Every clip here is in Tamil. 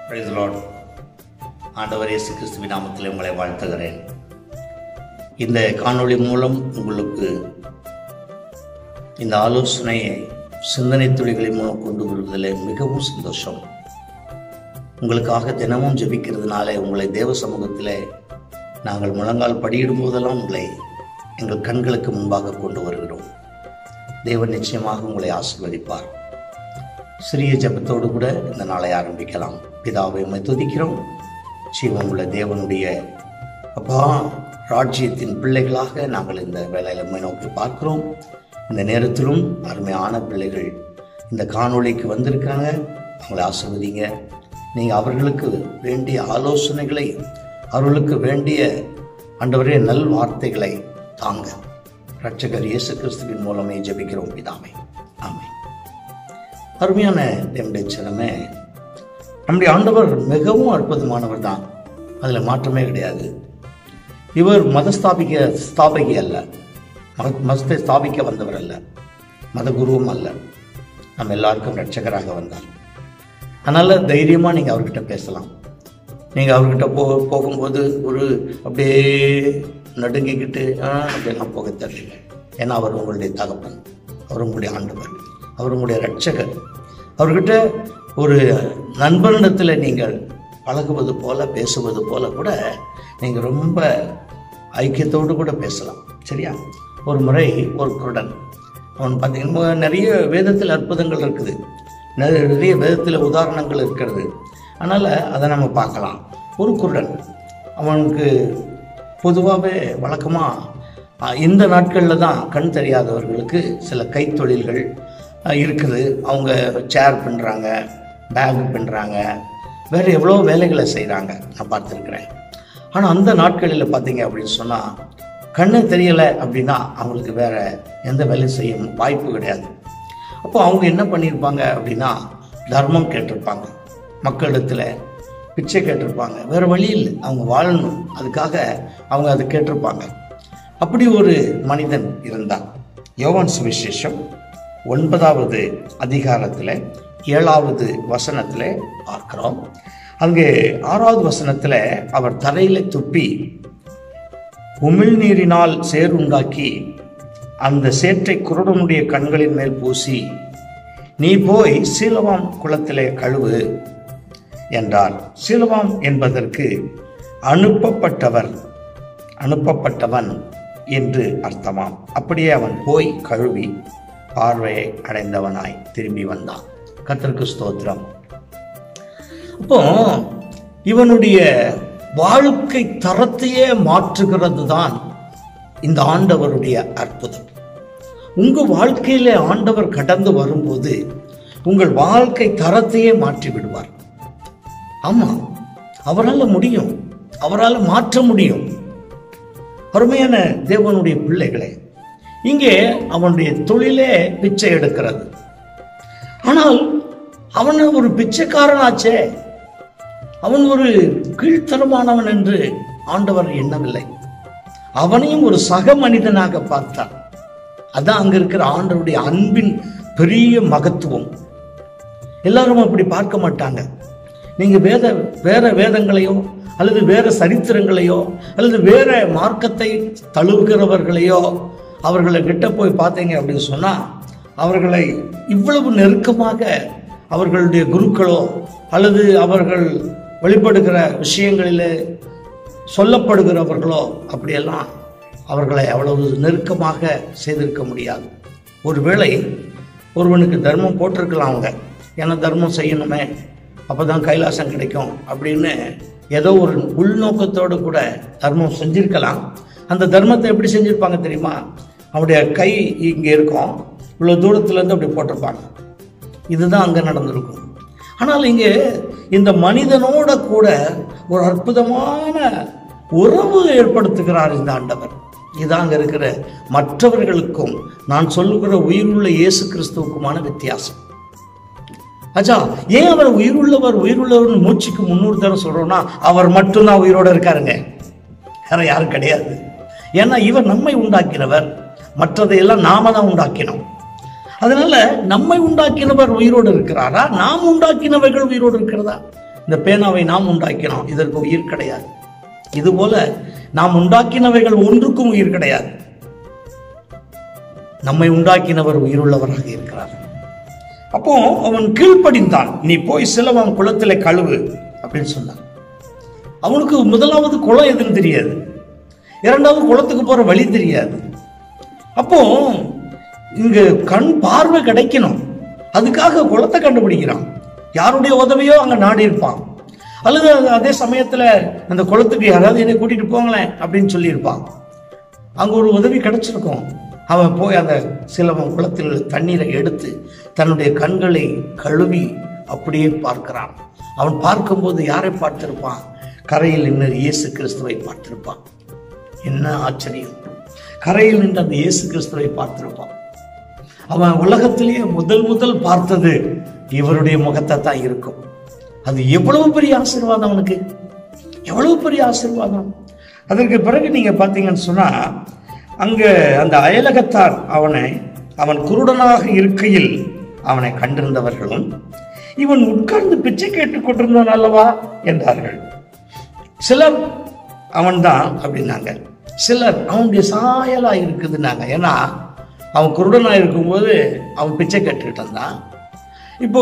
பிரைஸ் லார்ட் ஆண்டவர் இயேசு கிறிஸ்துவின் நாமத்தில் உங்களை வாழ்த்துகிறேன் இந்த காணொளி மூலம் உங்களுக்கு இந்த ஆலோசனையை சிந்தனை துளிகளின் மூலம் கொண்டு வருவதில் மிகவும் சந்தோஷம் உங்களுக்காக தினமும் ஜெபிக்கிறதுனால உங்களை தேவ சமூகத்திலே நாங்கள் முழங்கால் படியிடும் போதெல்லாம் உங்களை எங்கள் கண்களுக்கு முன்பாக கொண்டு வருகிறோம் தேவன் நிச்சயமாக உங்களை ஆசீர்வதிப்பார் சிறிய ஜெபத்தோடு கூட இந்த நாளை ஆரம்பிக்கலாம் பிதாவை உம்மை துதிக்கிறோம் ஜீவன் உள்ள தேவனுடைய அப்பா ராஜ்யத்தின் பிள்ளைகளாக நாங்கள் இந்த வேலையில் உம்மை நோக்கி பார்க்கிறோம் இந்த நேரத்திலும் அருமையான பிள்ளைகள் இந்த காணொளிக்கு வந்திருக்காங்க அவங்களை ஆசிர்வதிங்க நீங்கள் அவர்களுக்கு வேண்டிய ஆலோசனைகளை அவர்களுக்கு வேண்டிய ஆண்டவரே நல் வார்த்தைகளை தாங்க ரட்சகர் இயேசு கிறிஸ்துவின் மூலமே ஜெபிக்கிறோம் பிதாமே ஆமென் அருமையான தேவனுடைய சிலமே நம்முடைய ஆண்டவர் மிகவும் அற்புதமானவர் தான் அதில் மாற்றமே கிடையாது இவர் மத ஸ்தாபிக்க ஸ்தாபகி அல்ல மத மதத்தை ஸ்தாபிக்க வந்தவர் அல்ல மத குருவும் அல்ல நம்ம எல்லாருக்கும் ரட்சகராக வந்தார் அதனால் தைரியமாக நீங்கள் அவர்கிட்ட பேசலாம் நீங்கள் அவர்கிட்ட போ போகும்போது ஒரு அப்படியே நடுங்கிக்கிட்டு ஆ அப்படியெல்லாம் போக தெரியல ஏன்னா அவர் உங்களுடைய தகப்பன் அவர் உங்களுடைய ஆண்டவர் அவர் உங்களுடைய ரட்சகர் அவர்கிட்ட ஒரு நண்பனிடத்தில் நீங்கள் பழகுவது போல பேசுவது போல கூட நீங்கள் ரொம்ப ஐக்கியத்தோடு கூட பேசலாம் சரியா ஒரு முறை ஒரு குருடன் அவன் பார்த்தீங்கன்னா நிறைய வேதத்தில் அற்புதங்கள் இருக்குது நிறைய நிறைய வேதத்தில் உதாரணங்கள் இருக்கிறது அதனால் அதை நம்ம பார்க்கலாம் ஒரு குருடன் அவனுக்கு பொதுவாகவே வழக்கமாக இந்த நாட்களில் தான் கண் தெரியாதவர்களுக்கு சில கைத்தொழில்கள் அஹ், இருக்குது அவங்க சேர் பின்னுறாங்க பேக் பின்னுறாங்க வேறு எவ்வளோ வேலைகளை செய்கிறாங்க நான் பார்த்துருக்குறேன் ஆனால் அந்த நாட்களில் பார்த்தீங்க அப்படின்னு சொன்னால் கண்ணு தெரியலை அப்படின்னா அவங்களுக்கு வேற எந்த வேலையும் செய்ய வாய்ப்பு கிடையாது அப்போ அவங்க என்ன பண்ணியிருப்பாங்க அப்படின்னா தர்மம் கேட்டிருப்பாங்க மக்களிடத்தில் பிச்சை கேட்டிருப்பாங்க வேற வழி இல்லை அவங்க வாழணும் அதுக்காக அவங்க அதை கேட்டிருப்பாங்க அப்படி ஒரு மனிதன் இருந்தான் யோவான் சுவிசேஷம் ஒன்பதாவது அதிகாரத்தில் ஏழாவது வசனத்தில் பார்க்கிறோம் அங்கே ஆறாவது வசனத்தில் அவர் தரையில துப்பி உமிழ்நீரினால் சேர் உண்டாக்கி அந்த சேற்றை குருடனுடைய கண்களின் மேல் பூசி நீ போய் சீலவாம் குளத்திலே கழுவு என்றார் சீலவாம் என்பதற்கு அனுப்பப்பட்டவர் அனுப்பப்பட்டவன் என்று அர்த்தமாம் அப்படியே அவன் போய் கழுவி பார்வையை அடைந்தவனாய் திரும்பி வந்தான் கர்த்தருக்கு ஸ்தோத்திரம் அப்போ இவனுடைய வாழ்க்கை தரத்தையே மாற்றுகிறது தான் இந்த ஆண்டவருடைய அற்புதம் உங்க வாழ்க்கையில ஆண்டவர் கடந்து வரும்போது உங்கள் வாழ்க்கை தரத்தையே மாற்றி விடுவார் ஆமா அவரால் முடியும் அவரால் மாற்ற முடியும் அருமையான தேவனுடைய பிள்ளைகளே இங்கே அவனுடைய தொழிலே பிச்சை எடுக்கிறது ஆனால் அவன் ஒரு பிச்சைக்காரனாச்சே அவன் ஒரு கீழ்த்தரமானவன் என்று ஆண்டவர் எண்ணவில்லை அவனையும் ஒரு சக மனிதனாக பார்த்தார் அதான் அங்க இருக்கிற ஆண்டவருடைய அன்பின் பெரிய மகத்துவம் எல்லாரும் அப்படி பார்க்க மாட்டாங்க நீங்க வேத வேற வேதங்களையோ அல்லது வேற சரித்திரங்களையோ அல்லது வேற மார்க்கத்தை தழுவுகிறவர்களையோ அவர்களை கிட்ட போய் பார்த்தீங்க அப்படின்னு சொன்னா அவர்களை இவ்வளவு நெருக்கமாக அவர்களுடைய குருக்களோ அல்லது அவர்கள் வெளிப்படுகிற விஷயங்களிலே சொல்லப்படுகிறவர்களோ அப்படியெல்லாம் அவர்களை அவ்வளவு நெருக்கமாக செய்திருக்க முடியாது ஒருவேளை ஒருவனுக்கு தர்மம் போட்டிருக்கலாம் அவங்க ஏன்னா தர்மம் செய்யணுமே அப்போ தான் கைலாசம் கிடைக்கும் அப்படின்னு ஏதோ ஒரு உள்நோக்கத்தோடு கூட தர்மம் செஞ்சிருக்கலாம் அந்த தர்மத்தை எப்படி செஞ்சிருப்பாங்க தெரியுமா அவருடைய கை இங்கே இருக்கும் இவ்வளோ தூரத்துலேருந்து அப்படி போட்டிருப்பாங்க இதுதான் அங்கே நடந்திருக்கும் ஆனால் இங்கே இந்த மனிதனோட கூட ஒரு அற்புதமான உறவு ஏற்படுத்துகிறார் இந்த ஆண்டவர் இதான் அங்கே இருக்கிற மற்றவர்களுக்கும் நான் சொல்லுகிற உயிருள்ள இயேசு கிறிஸ்துவுக்குமான வித்தியாசம் அச்சா ஏன் அவர் உயிருள்ளவர் உயிருள்ளவர் மூச்சுக்கு முன்னூறு தரம் சொல்றோம்னா அவர் மட்டும்தான் உயிரோட இருக்காருங்க வேற யாரும் கிடையாது ஏன்னா இவர் நம்மை உண்டாக்கினவர் மற்றதையெல்லாம் நாம தான் உண்டாக்கினோம் அதனால நம்மை உண்டாக்கினவர் உயிரோடு இருக்கிறாரா நாம் உண்டாக்கினவர்கள் உயிரோடு இருக்கிறதா இந்த பேனாவை நாம் உண்டாக்கினோம் இதற்கு உயிர் கிடையாது இதுபோல நாம் உண்டாக்கினவைகள் ஒன்றுக்கும் உயிர் கிடையாது நம்மை உண்டாக்கினவர் உயிருள்ளவராக இருக்கிறார் அப்போ அவன் கீழ்ப்படிந்தான் நீ போய் சிலவன் குளத்திலே கழுவு அப்படின்னு சொன்னான் அவனுக்கு முதலாவது குளம் எதுன்னு தெரியாது இரண்டாவது குளத்துக்கு போற வழி தெரியாது அப்போ இங்க கண் பார்வை கிடைக்கணும் அதுக்காக குளத்தை கண்டுபிடிக்கிறான் யாருடைய உதவியோ அங்க நாடி இருப்பான் அல்லது அதே சமயத்துல அந்த குளத்துக்கு யாராவது என்னை கூட்டிட்டு போங்களேன் அப்படின்னு சொல்லியிருப்பான் அங்க ஒரு உதவி கிடைச்சிருக்கும் அவன் போய் அந்த சிலவன் குளத்தில் தண்ணீரை எடுத்து தன்னுடைய கண்களை கழுவி அப்படியே பார்க்கிறான் அவன் பார்க்கும்போது யாரை பார்த்திருப்பான் கரையில் நின்று இயேசு கிறிஸ்துவை பார்த்திருப்பான் என்ன ஆச்சரியம் கரையில் நின்று அந்த இயேசு கிறிஸ்துவை பார்த்திருப்பான் அவன் உலகத்திலேயே முதல் முதல் பார்த்தது இவருடைய முகத்தை தான் இருக்கும் அது எவ்வளவு பெரிய ஆசீர்வாதம் அவனுக்கு எவ்வளவு பெரிய ஆசீர்வாதம் அதற்கு பிறகு நீங்க பார்த்தீங்கன்னு சொன்னா அங்க அந்த அயலகத்தார் அவனை அவன் குருடனாக இருக்கையில் அவனை கண்டிருந்தவர்களும் இவன் உட்கார்ந்து பிச்சை கேட்டுக் கொண்டிருந்தான் அல்லவா என்றார்கள் சிலர் அவன்தான் அப்படின்னாங்க சிலர் அவனுடைய சாயலா இருக்குதுன்னாங்க ஏன்னா அவன் குருடனா இருக்கும்போது அவன் பிச்சை கேட்டுக்கிட்டு இருந்தான் இப்போ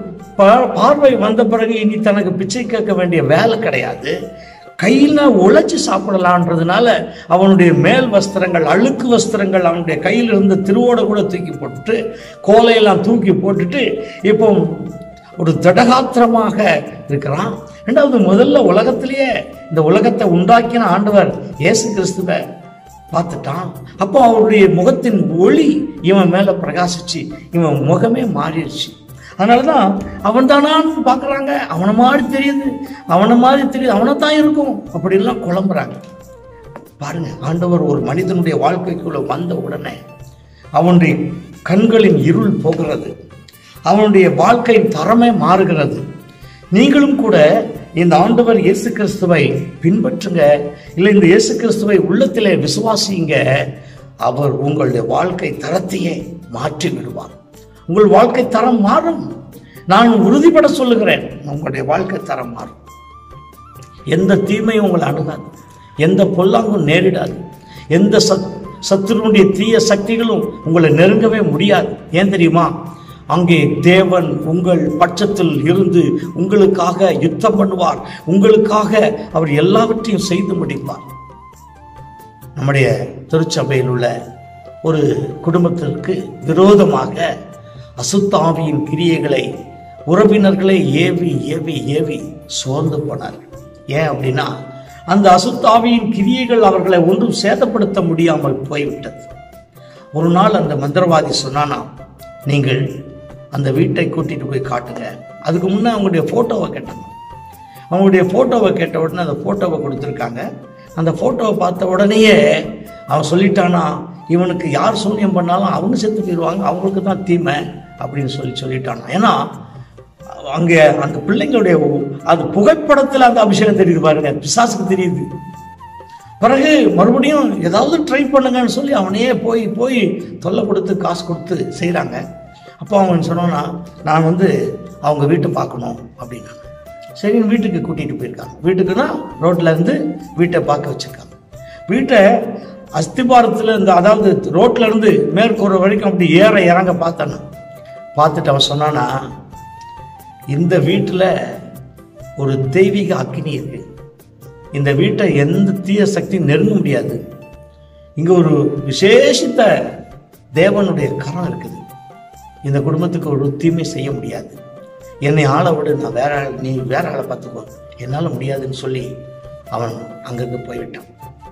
பா- பார்வை வந்த பிறகு இனி தனக்கு பிச்சை கேட்க வேண்டிய வேலை கிடையாது கையில உழைச்சு சாப்பிடலான்றதுனால அவனுடைய மேல் வஸ்திரங்கள் அழுக்கு வஸ்திரங்கள் அவனுடைய கையில் இருந்த திருவோட கூட தூக்கி போட்டுட்டு கோலையெல்லாம் தூக்கி போட்டுட்டு இப்போ ஒரு திடகாத்திரமாக இருக்கிறான் ரெண்டாவது முதல்ல உலகத்திலேயே இந்த உலகத்தை உண்டாக்கின ஆண்டவர் இயேசு கிறிஸ்துவை பார்த்துட்டான் அப்போ அவருடைய முகத்தின் ஒளி இவன் மேல பிரகாசிச்சு இவன் முகமே மாறிடுச்சு அதனாலதான் அவன் தானான்னு பார்க்கறாங்க அவனை மாதிரி தெரியுது அவனை மாதிரி தெரியுது அவனை தான் இருக்கும் அப்படிலாம் குழம்புறாங்க பாருங்க ஆண்டவர் ஒரு மனிதனுடைய வாழ்க்கைக்குள்ள வந்த உடனே அவனுடைய கண்களின் இருள் போகிறது அவனுடைய வாழ்க்கையின் தரமே மாறுகிறது நீங்களும் கூட இந்த ஆண்டவர் இயேசு கிறிஸ்துவை பின்பற்றுங்க இல்லை இந்த இயேசு கிறிஸ்துவை உள்ளத்திலே விசுவாசிங்க அவர் உங்களுடைய வாழ்க்கை தரத்தையே மாற்றி விடுவார் உங்கள் வாழ்க்கை தரம் மாறும் நான் உறுதிப்பட சொல்லுகிறேன் உங்களுடைய வாழ்க்கை தரம் மாறும் எந்த தீமையும் உங்களை அணுகாது எந்த பொல்லாங்கும் நேரிடாது எந்த சத் சத்துருடைய தீய சக்திகளும் உங்களை நெருங்கவே முடியாது ஏன் தெரியுமா அங்கே தேவன் உங்கள் பட்சத்தில் இருந்து உங்களுக்காக யுத்தம் பண்ணுவார் உங்களுக்காக அவர் எல்லாவற்றையும் செய்து முடிப்பார் நம்முடைய திருச்சபையில் உள்ள ஒரு குடும்பத்திற்கு விரோதமாக அசுத்தாவியின் கிரியைகளை உறவினர்களை ஏவி ஏவி ஏவி சோர்ந்து போனார்கள் ஏன் அப்படின்னா அந்த அசுத்தாவியின் கிரியைகள் அவர்களை ஒன்றும் சேதப்படுத்த முடியாமல் போய்விட்டது ஒரு நாள் அந்த மந்திரவாதி சொன்னானா நீங்கள் அந்த வீட்டை கூட்டிட்டு போய் காட்டுங்க அதுக்கு முன்னே அவங்களுடைய போட்டோவை கேட்டாங்க அவங்களுடைய போட்டோவை கேட்ட உடனே அந்த போட்டோவை கொடுத்துருக்காங்க அந்த போட்டோவை பார்த்த உடனேயே அவன் சொல்லிட்டானா இவனுக்கு யார் சூன்யம் பண்ணாலும் அவங்க செத்து போயிடுவாங்க அவங்களுக்கு தான் தீமை அப்படின்னு சொல்லி சொல்லிட்டானா ஏன்னா அங்கே அந்த பிள்ளைங்களுடைய அது புகைப்படத்தில் அந்த அபிஷேகம் தெரியுது பாருங்க பிசாசுக்கு தெரியுது பிறகு மறுபடியும் ஏதாவது ட்ரை பண்ணுங்கன்னு சொல்லி அவனையே போய் போய் தொல்லை கொடுத்து காசு கொடுத்து செய்கிறாங்க அப்போ அவன் சொன்னான்னா நான் வந்து அவங்க வீட்டை பார்க்கணும் அப்படின்னாங்க சரி வீட்டுக்கு கூட்டிகிட்டு போயிருக்காங்க வீட்டுக்குன்னா ரோட்ல இருந்து வீட்டை பார்க்க வச்சிருக்காங்க வீட்டை அஸ்திபாரத்தில் இருந்து அதாவது ரோட்ல இருந்து மேற்கூற வரைக்கும் அப்படி ஏற இறங்க பார்த்தானா பார்த்துட்டு அவன் சொன்னானா இந்த வீட்டில் ஒரு தெய்வீக அக்கினி இருக்கு இந்த வீட்டை எந்த தீய சக்தி நெருங்க முடியாது இங்க ஒரு விசேஷித்த தேவனுடைய கரம் இருக்குது இந்த குடும்பத்துக்கு ஒரு தீமை செய்ய முடியாது என்னை ஆளை விடு நான் வேற ஆள் நீ வேற ஆளை பார்த்துக்கோ என்னால் முடியாதுன்னு சொல்லி அவன் அங்கிருந்து போய்விட்டான்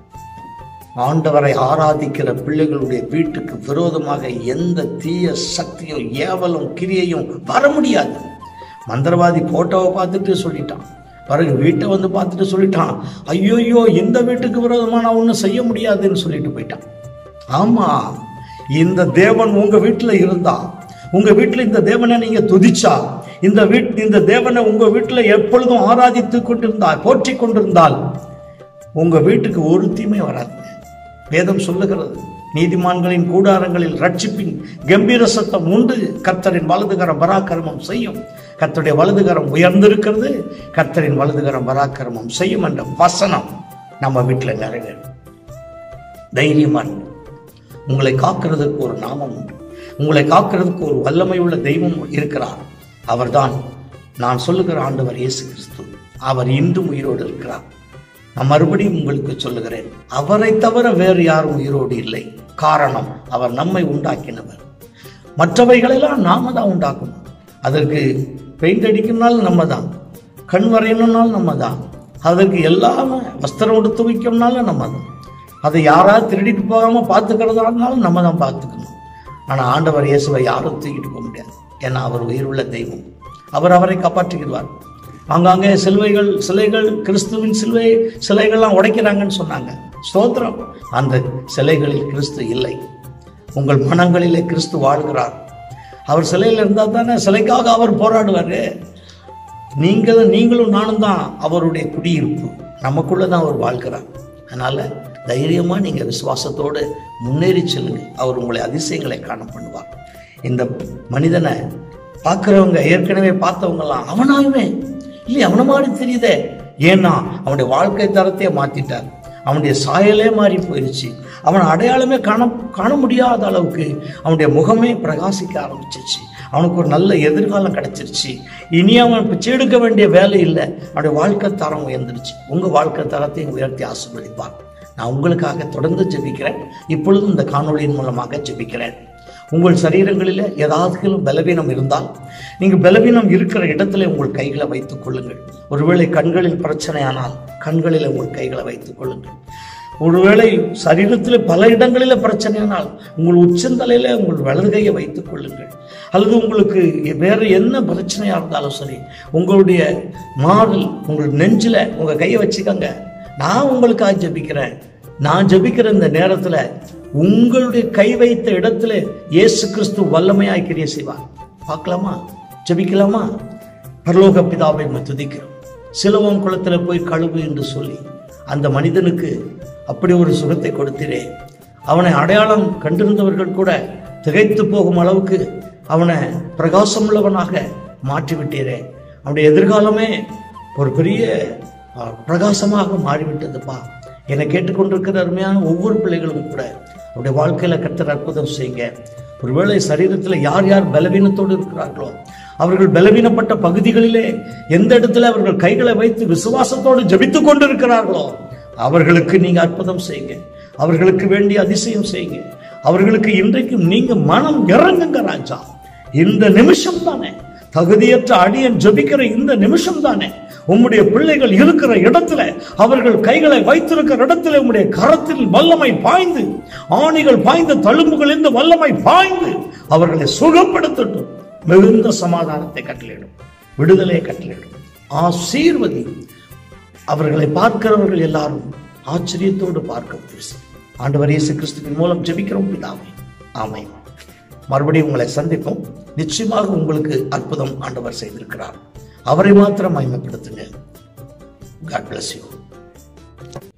ஆண்டவரை ஆராதிக்கிற பிள்ளைகளுடைய வீட்டுக்கு விரோதமாக எந்த தீய சக்தியும் ஏவலும் கிரியையும் வர முடியாது மந்திரவாதி போட்டோவை பார்த்துட்டு சொல்லிட்டான் பிறகு வீட்டை வந்து பார்த்துட்டு சொல்லிட்டான் ஐயோயோ இந்த வீட்டுக்கு விரோதமா நான் ஒன்றும் செய்ய முடியாதுன்னு சொல்லிட்டு போயிட்டான் ஆமா இந்த தேவன் உங்க வீட்டுல இருந்தா உங்க வீட்டுல இந்த தேவனை நீங்க துதிச்சா இந்த வீட் இந்த தேவனை உங்க வீட்டுல எப்பொழுதும் ஆராதித்து கொண்டிருந்தால் போற்றி கொண்டிருந்தால் உங்க வீட்டுக்கு ஒரு தீமை வராது வேதம் சொல்லுகிறது நீதிமான்களின் கூடாரங்களில் ரட்சிப்பின் கம்பீர சத்தம் உண்டு கர்த்தரின் வலதுகரம் பராக்கிரமம் செய்யும் கர்த்தருடைய வலதுகரம் உயர்ந்திருக்கிறது கர்த்தரின் வலதுகரம் பராக்கிரமம் செய்யும் என்ற வசனம் நம்ம வீட்டில் நிறைவேறும் தைரியமான் உங்களை காக்கிறதுக்கு ஒரு நாமம் உண்டு உங்களை காக்கிறதுக்கு ஒரு வல்லமை உள்ள தெய்வம் இருக்கிறார் அவர்தான் நான் சொல்லுகிற ஆண்டவர் இயேசு கிறிஸ்து அவர் இன்றும் உயிரோடு இருக்கிறார் நான் மறுபடியும் உங்களுக்கு சொல்லுகிறேன் அவரை தவிர வேறு யாரும் உயிரோடு இல்லை காரணம் அவர் நம்மை உண்டாக்கினவர் மற்றவைகளெல்லாம் நாம தான் உண்டாக்கணும் அதற்கு பெயிண்ட் அடிக்கணும்னாலும் நம்ம தான் கண் வரையணும்னாலும் நம்ம தான் அதற்கு எல்லாமே வஸ்திரம் உடுத்து வைக்கணும்னாலும் நம்ம தான் அதை யாராவது திருடிட்டு போகாம பார்த்துக்கிறதா இருந்தாலும் நம்ம தான் பார்த்துக்கணும் ஆனால் ஆண்டவர் இயேசுவை யாரும் தூக்கிட்டு போக முடியாது ஏன்னா அவர் உயிருள்ள தெய்வம் அவர் அவரை காப்பாற்றுகிறார் ஆங்காங்கே சிலுவைகள் சிலைகள் கிறிஸ்துவின் சிலுவை சிலைகள்லாம் உடைக்கிறாங்கன்னு சொன்னாங்க ஸ்தோத்திரம் அந்த சிலைகளில் கிறிஸ்து இல்லை உங்கள் மனங்களிலே கிறிஸ்து வாழ்கிறார் அவர் சிலையில் இருந்தால் தானே சிலைக்காக அவர் போராடுவார் நீங்கள் நீங்களும் நானும் தான் அவருடைய குடியிருப்பு நமக்குள்ளே தான் அவர் வாழ்கிறார் அதனால் தைரியமாக நீங்கள் விசுவாசத்தோடு முன்னேறி செல்லுங்க அவர் உங்களை அதிசயங்களை காண பண்ணுவார் இந்த மனிதனை பார்க்குறவங்க ஏற்கனவே பார்த்தவங்கலாம் அவனாலுமே இல்லை அவனை மாதிரி தெரியுதே ஏன்னா அவனுடைய வாழ்க்கை தரத்தையே மாற்றிட்டார் அவனுடைய சாயலே மாறி போயிடுச்சு அவன் அடையாளமே காண காண முடியாத அளவுக்கு அவனுடைய முகமே பிரகாசிக்க ஆரம்பிச்சிருச்சு அவனுக்கு ஒரு நல்ல எதிர்காலம் கிடைச்சிருச்சு இனி அவன் பிச்சை எடுக்க வேண்டிய வேலை இல்லை அவனுடைய வாழ்க்கை தரம் உயர்ந்துருச்சு உங்கள் வாழ்க்கை தரத்தையும் உயர்த்தி ஆசீர்வதிப்பார் நான் உங்களுக்காக தொடர்ந்து ஜெபிக்கிறேன் இப்பொழுதும் இந்த காணொளியின் மூலமாக ஜெபிக்கிறேன் உங்கள் சரீரங்களில் ஏதாவது பலவீனம் இருந்தால் நீங்கள் பலவீனம் இருக்கிற இடத்துல உங்கள் கைகளை வைத்துக் கொள்ளுங்கள் ஒருவேளை கண்களில் பிரச்சனையானால் கண்களில் உங்கள் கைகளை வைத்துக் கொள்ளுங்கள் ஒருவேளை சரீரத்தில் பல இடங்களில் பிரச்சனையானால் உங்கள் உச்சந்தலையில் உங்கள் வலது கையை வைத்துக் கொள்ளுங்கள் அல்லது உங்களுக்கு வேறு என்ன பிரச்சனையாக இருந்தாலும் சரி உங்களுடைய மாறில் உங்கள் நெஞ்சில் உங்கள் கையை வச்சுக்கோங்க நான் உங்களுக்காக ஜெபிக்கிறேன் நான் ஜெபிக்கிற இந்த நேரத்தில் உங்களுடைய கை வைத்த இடத்துல இயேசு கிறிஸ்து வல்லமையாய் கிரிய செய்வார் பார்க்கலாமா ஜெபிக்கலாமா பரலோக பிதாவை நம்ம துதிக்கிறோம் சிலுவம் குளத்தில் போய் கழுவு என்று சொல்லி அந்த மனிதனுக்கு அப்படி ஒரு சுகத்தை கொடுத்திரே அவனை அடையாளம் கண்டிருந்தவர்கள் கூட திகைத்து போகும் அளவுக்கு அவனை பிரகாசமுள்ளவனாக மாற்றிவிட்டீரே அவனுடைய எதிர்காலமே ஒரு பெரிய அஹ், பிரகாசமாக மாறிவிட்டதுப்பா என்னை கேட்டுக்கொண்டிருக்கிற அருமையான ஒவ்வொரு பிள்ளைகளும் கூட அவருடைய வாழ்க்கையில கர்த்தர் அற்புதம் செய்யுங்க ஒருவேளை சரீரத்தில் யார் யார் பலவீனத்தோடு இருக்கிறார்களோ அவர்கள் பலவீனப்பட்ட பகுதிகளிலே எந்த இடத்துல அவர்கள் கைகளை வைத்து விசுவாசத்தோடு ஜெபித்துக் கொண்டிருக்கிறார்களோ அவர்களுக்கு நீங்க அற்புதம் செய்யுங்க அவர்களுக்கு வேண்டிய அதிசயம் செய்யுங்க அவர்களுக்கு இன்றைக்கும் நீங்க மனம் இறங்குங்க ராஜா இந்த நிமிஷம் தானே தகுதியற்ற அடியன் ஜெபிக்கிற இந்த நிமிஷம் தானே உம்முடைய பிள்ளைகள் இருக்கிற இடத்துல அவர்கள் கைகளை வைத்திருக்கிற இடத்துல உம்முடைய கரத்தில் வல்லமை பாய்ந்து ஆணிகள் பாய்ந்த தழும்புகள் இந்த வல்லமை பாய்ந்து அவர்களை சுகப்படுத்தட்டும் மிகுந்த சமாதானத்தை கட்டளையிடும் விடுதலையை கட்டளையிடும் ஆசீர்வதி அவர்களை பார்க்கிறவர்கள் எல்லாரும் ஆச்சரியத்தோடு பார்க்க பேசு ஆண்டவர் இயேசு கிறிஸ்துவின் மூலம் ஜெபிக்கிறோம் பிதாவே ஆமென் மறுபடியும் உங்களை சந்திப்போம் நிச்சயமாக உங்களுக்கு அற்புதம் ஆண்டவர் செய்திருக்கிறார் அவரை மாத்திரம் மகிமைப்படுத்துங்க காட் bless you